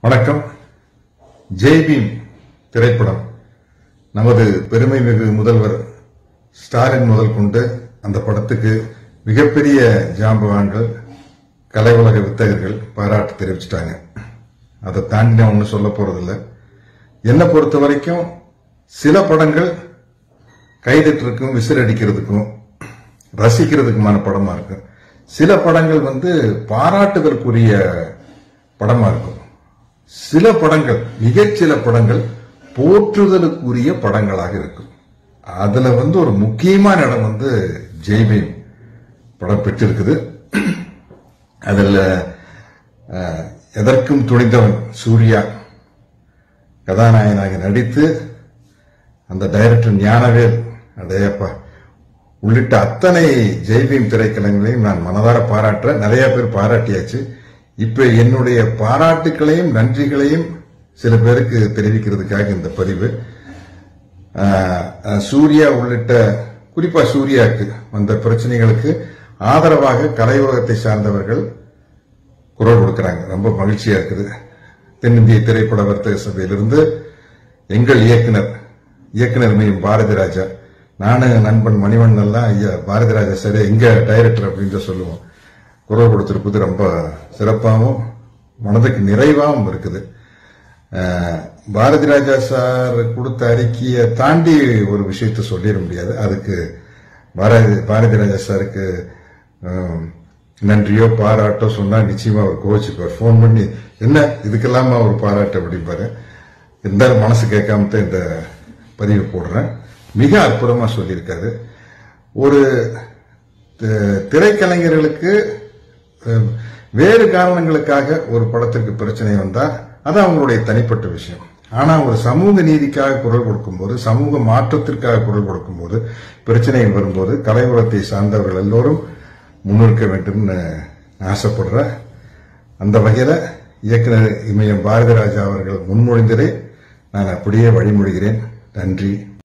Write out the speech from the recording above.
வணக்கம் ஜெய்பீம் திரைப்படம் நமது பெருமை மிகு முதல்வர் ஸ்டாலின் முதல் கொண்டு அந்த படத்துக்கு மிகப்பெரிய ஜாம்பவான்கள் கலை உலக வித்தகர்கள் பாராட்டு தெரிவிச்சிட்டாங்க அதை தாண்டி நான் ஒன்றும் சொல்ல போறதில்ல என்னை பொறுத்த வரைக்கும் சில படங்கள் கைதட்டுறதுக்கும் விசில் அடிக்கிறதுக்கும் ரசிக்கிறதுக்குமான படமா இருக்கும் சில படங்கள் வந்து பாராட்டுதற்குரிய படமா இருக்கும் சில படங்கள் மிகச்சில படங்கள் போற்றுதலுக்குரிய படங்களாக இருக்கும் அதுல வந்து ஒரு முக்கியமான இடம் வந்து ஜெய்பீம் படம் பெற்றிருக்குது அதுல அஹ், எதற்கும் துணிந்தவன் சூர்யா கதாநாயகனாக நடித்து அந்த டைரக்டர் ஞானவேல் அடையப்பா உள்ளிட்ட அத்தனை ஜெய்பீம் திரைக்கலைகளையும் நான் மனதார பாராட்டுறேன் நிறைய பேர் பாராட்டியாச்சு இப்ப என்னுடைய பாராட்டுக்களையும் நன்றிகளையும் சில பேருக்கு தெரிவிக்கிறதுக்காக இந்த பதிவு ஆஹ், ஆஹ், சூர்யா உள்ளிட்ட குறிப்பா சூர்யாவுக்கு வந்த பிரச்சனைகளுக்கு ஆதரவாக கலை உலகத்தை சார்ந்தவர்கள் குரல் கொடுக்கறாங்க ரொம்ப மகிழ்ச்சியா இருக்குது தென்னிந்திய திரைப்பட வர்த்தக சபையிலிருந்து எங்கள் இயக்குனர் இயக்குனர் மையம் பாரதி ராஜா நானும் நண்பன் மணிவண்ணன் எல்லாம் ஐயா பாரதி ராஜா சார் எங்க டைரக்டர் அப்படின்னு தான் சொல்லுவோம் குரல் கொடுத்திருப்பது ரொம்ப சிறப்பாகவும் மனதுக்கு நிறைவாகவும் இருக்குது அஹ், பாரதி ராஜா சார் கொடுத்த அறிக்கையை தாண்டி ஒரு விஷயத்தை சொல்லிட முடியாது அதுக்கு பாரதி பாரதி ராஜா சாருக்கு அஹ், நன்றியோ பாராட்டோ சொன்னா நிச்சயமா அவர் கோச்சுக்குவார் ஃபோன் பண்ணி என்ன இதுக்கெல்லாம் ஒரு பாராட்டு அப்படிம்பாரு இருந்தாலும் மனசு கேட்காம தான் இந்த பதிவு போடுறேன் மிக அற்புதமா சொல்லியிருக்காரு ஒரு தி- திரைக்கலைஞர்களுக்கு அஹ், வேறு காரணங்களுக்காக ஒரு படத்திற்கு பிரச்சனை வந்தா அது அவங்களுடைய தனிப்பட்ட விஷயம் ஆனா ஒரு சமூக நீதிக்காக குரல் கொடுக்கும்போது சமூக மாற்றத்திற்காக குரல் கொடுக்கும்போது பிரச்சனைகள் வரும்போது கலைவுலத்தை சார்ந்தவர்கள் எல்லோரும் முன்னிற்க வேண்டும்னு ஆசைப்படுறேன் அந்த வகையில இயக்குனர் இமயம் பாரதிராஜா அவர்கள் முன்மொழிந்ததை நான் அப்படியே வழிமொழிகிறேன் நன்றி